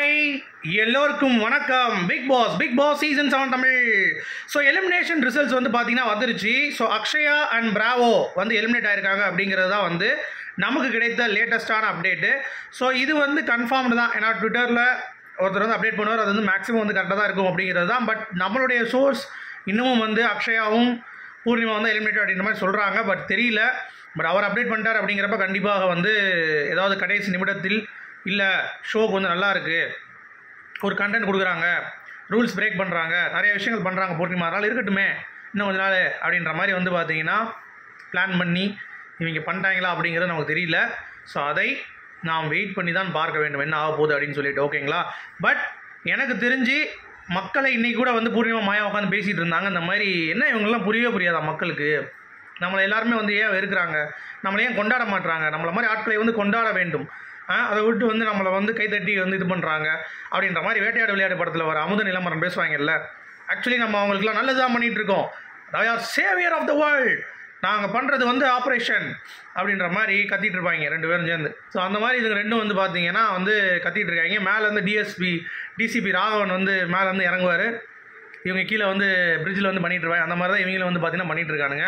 hi எல்லோருக்கும் வணக்கம் big boss big boss season seven Tamil so elimination results வந்து பார்த்தீங்கன்னா வந்துருச்சு ஸோ அக்ஷயா அண்ட் பிராவோ வந்து எலிமினேட் ஆயிருக்காங்க அப்படிங்கிறது தான் வந்து நமக்கு கிடைத்த லேட்டஸ்டான அப்டேட்டு ஸோ இது வந்து கன்ஃபார்ம்டு தான் ஏன்னா ட்விட்டரில் ஒருத்தர் வந்து அப்டேட் பண்ணுவார் அது வந்து மேக்ஸிமம் வந்து கரெக்டாக தான் இருக்கும் அப்படிங்கிறது தான் பட் நம்மளுடைய சோர்ஸ் இன்னமும் வந்து அக்ஷயாவும் பூர்ணிமா வந்து எலிமினேட் அப்படின்ற மாதிரி சொல்கிறாங்க பட் தெரியல பட் அவர் அப்டேட் பண்ணிட்டார் அப்படிங்கிறப்ப கண்டிப்பாக வந்து ஏதாவது கடைசி நிமிடத்தில் இல்லை ஷோக்கு வந்து நல்லா இருக்கு ஒரு கண்டென்ட் கொடுக்குறாங்க ரூல்ஸ் பிரேக் பண்ணுறாங்க நிறைய விஷயங்கள் பண்ணுறாங்க பூர்ணிமா அதனால் இருக்கட்டுமே இன்னும் கொஞ்ச நாள் அப்படின்ற மாதிரி வந்து பார்த்தீங்கன்னா பிளான் பண்ணி இவங்க பண்ணிட்டாங்களா அப்படிங்கிறது நமக்கு தெரியல ஸோ அதை நாம் வெயிட் பண்ணி தான் பார்க்க வேண்டும் என்ன ஆக போகுது அப்படின்னு சொல்லிட்டு ஓகேங்களா பட் எனக்கு தெரிஞ்சு மக்களை இன்னைக்கு கூட வந்து பூர்ணிமா மாயா உட்காந்து பேசிகிட்டு இருந்தாங்க இந்த மாதிரி என்ன இவங்கெல்லாம் புரியவே புரியாதா மக்களுக்கு நம்மளை எல்லாருமே வந்து ஏன் வெறுக்கிறாங்க நம்மளை ஏன் கொண்டாட மாட்றாங்க நம்மளை மாதிரி ஆட்களை வந்து கொண்டாட வேண்டும் ஆ, அதை விட்டு வந்து நம்மளை வந்து கைத்தட்டி வந்து இது பண்ணுறாங்க அப்படின்ற மாதிரி வேட்டையாடு விளையாட்டு படத்தில் வர அமுத நிலமரம் பேசுவாங்கல்ல ஆக்சுவலி நம்ம அவங்களுக்குலாம் நல்லது தான் பண்ணிகிட்டு இருக்கோம் our saviour of the world நாங்கள் பண்ணுறது வந்து ஆப்ரேஷன் அப்படின்ற மாதிரி கத்திட்டு இருப்பாங்க ரெண்டு பேரும் சேர்ந்து ஸோ அந்த மாதிரி இதுங்க ரெண்டும் வந்து பார்த்தீங்கன்னா வந்து கத்திட்டு இருக்காங்க மேலே வந்து டிஎஸ்பி டிசிபி ராகவன் வந்து மேலே வந்து இறங்குவார் இவங்க கீழே வந்து பிரிட்ஜில் வந்து பண்ணிட்டு இருப்பாங்க அந்த மாதிரி தான் இவங்களும் வந்து பார்த்தீங்கன்னா பண்ணிட்டு இருக்கானுங்க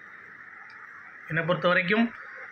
என்னை பொறுத்த வரைக்கும்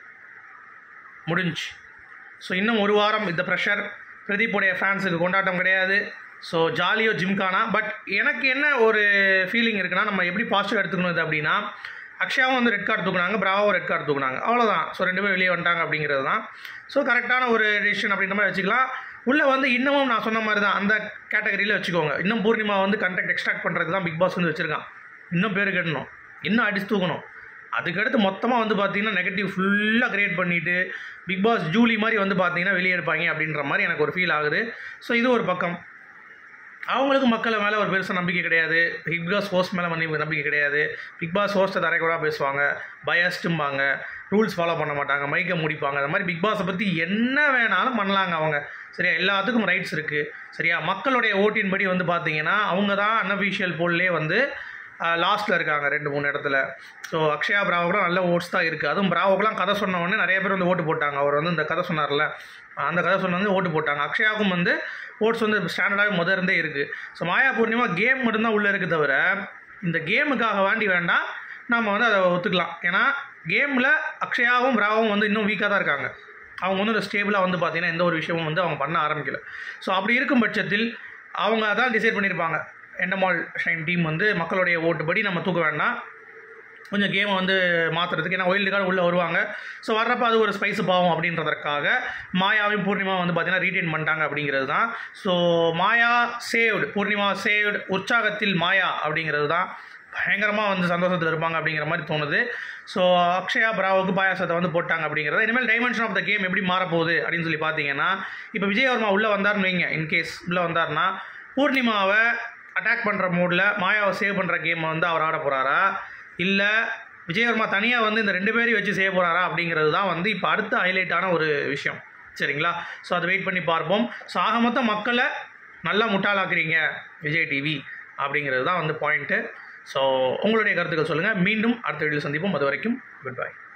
முடிஞ்சு ஸோ இன்னும் ஒரு வாரம் இந்த ப்ரெஷர் பிரதீப்புடைய ஃபேன்ஸுக்கு கொண்டாட்டம் கிடையாது ஸோ ஜாலியோ ஜிம்கானா பட் எனக்கு என்ன ஒரு ஃபீலிங் இருக்குன்னா நம்ம எப்படி பாசிட்டிவ் எடுத்துக்கணும் இது அப்படின்னா அக்ஷயாவும் வந்து ரெட் கார்டு தூக்குனாங்க பிராவும் ரெட் கார்டு தூக்குனாங்க அவ்வளோதான் ஸோ ரெண்டு பேரும் வெளியே வந்துட்டாங்க அப்படிங்கிறது தான் ஸோ கரெக்டான ஒரு டிசிஷன் அப்படின்ற மாதிரி வச்சுக்கலாம் உள்ளே வந்து இன்னமும் நான் சொன்ன மாதிரி தான் அந்த கேட்டகரியில் வச்சுக்கோங்க இன்னும் பூர்ணிமா வந்து கண்டெக்ட் எக்ஸ்ட்ராக்ட் பண்ணுறதுக்கு தான் பிக் பாஸ் வந்து வச்சுருக்கான் இன்னும் பேர் கட்டணும் இன்னும் அடிச்சு தூக்கணும் அதுக்கடுத்து மொத்தமாக வந்து பார்த்தீங்கன்னா நெகட்டிவ் ஃபுல்லாக கிரியேட் பண்ணிவிட்டு பிக் பாஸ் ஜூலி மாதிரி வந்து பார்த்தீங்கன்னா வெளியே எடுப்பாங்க அப்படின்ற மாதிரி எனக்கு ஒரு ஃபீல் ஆகுது ஸோ இது ஒரு பக்கம் அவங்களுக்கு மக்கள் மேலே ஒரு பெருசாக நம்பிக்கை கிடையாது பிக் பாஸ் ஹோஸ்ட் மேலே மன்னி நம்பிக்கை கிடையாது பிக் பாஸ் ஹோஸ்ட்டை தரைக்குறா பேசுவாங்க பயஸ்ட்டும்பாங்க ரூல்ஸ் ஃபாலோ பண்ண மாட்டாங்க மைக்கை முடிப்பாங்க அந்த மாதிரி பிக் பாஸை பற்றி என்ன வேணாலும் பண்ணலாங்க அவங்க சரியா எல்லாத்துக்கும் ரைட்ஸ் இருக்குது சரியா மக்களுடைய ஓட்டின் படி வந்து பார்த்தீங்கன்னா அவங்க தான் அன்அஃபிஷியல் போல்லே வந்து லாஸ்ட்டில் இருக்காங்க ரெண்டு மூணு இடத்துல ஸோ அக்ஷயா பிராவோக்குலாம் நல்ல ஓட்ஸ் தான் இருக்குது அதுவும் பிராவோக்கெலாம் கதை சொன்ன உடனே நிறைய பேர் வந்து ஓட்டு போட்டாங்க அவர் வந்து இந்த கதை சொன்னார்ல அந்த கதை சொன்ன வந்து ஓட்டு போட்டாங்க அக்ஷயாவுக்கும் வந்து ஓட்ஸ் வந்து ஸ்டாண்டர்டாகவே முத இருந்தே இருக்குது ஸோ மாயா பூர்ணிமா கேம் மட்டும்தான் உள்ளே இருக்குது தவிர இந்த கேமுக்காக வேண்டி வேண்டாம் நம்ம வந்து அதை ஒத்துக்கலாம் ஏன்னா கேமில் அக்ஷயாவும் பிராவும் வந்து இன்னும் வீக்காக தான் இருக்காங்க அவங்க வந்து ஒரு ஸ்டேபிளாக வந்து பார்த்தீங்கன்னா எந்த ஒரு விஷயமும் வந்து அவங்க பண்ண ஆரம்பிக்கல ஸோ அப்படி இருக்கும் பட்சத்தில் அவங்க அதான் டிசைட் பண்ணியிருப்பாங்க எண்டமால் ஷைன் டீம் வந்து மக்களுடைய ஓட்டு படி நம்ம தூக்க வேண்டாம் கொஞ்சம் கேமை வந்து மாற்றுறதுக்கு ஏன்னா ஒயில்டு கார்டு உள்ளே வருவாங்க ஸோ வர்றப்ப அது ஒரு ஸ்பைஸ் பாவம் அப்படின்றதற்காக மாயாவையும் பூர்ணிமா வந்து பார்த்தீங்கன்னா ரீட்டைன் பண்ணிட்டாங்க அப்படிங்கிறது தான் so Maya saved Poornima saved உற்சாகத்தில் மாயா அப்படிங்கிறது தான் பயங்கரமாக வந்து சந்தோஷத்தில் இருப்பாங்க அப்படிங்கிற மாதிரி தோணுது ஸோ அக்ஷயா பிராவுக்கு பாயாசத்தை வந்து போட்டாங்க அப்படிங்கிறது இனிமேல் டைமென்ஷன் ஆஃப் த கேம் எப்படி மாறப்போகுது அப்படின்னு சொல்லி பார்த்தீங்கன்னா இப்போ விஜயவர்மா உள்ளே வந்தார்னு வைங்க இன்கேஸ் உள்ளே வந்தார்னா பூர்ணிமாவை அட்டாக் பண்ணுற மூடில் மாயாவை சேவ் பண்ணுற கேமை வந்து அவர் ஆட போகிறாரா இல்லை விஜயவர்மா தனியாக வந்து இந்த ரெண்டு பேரையும் வச்சு செய்ய போகிறாரா அப்படிங்கிறது தான் வந்து இப்போ அடுத்த ஹைலைட்டான ஒரு விஷயம் சரிங்களா ஸோ அதை வெயிட் பண்ணி பார்ப்போம் ஸோ ஆக மொத்தம் மக்களை நல்லா முட்டாளாக்குறீங்க விஜய் டிவி அப்படிங்கிறது தான் வந்து பாயிண்ட்டு ஸோ உங்களுடைய கருத்துக்கள் சொல்லுங்கள் மீண்டும் அடுத்த வீடியோ சந்திப்போம் அது வரைக்கும் குட் பை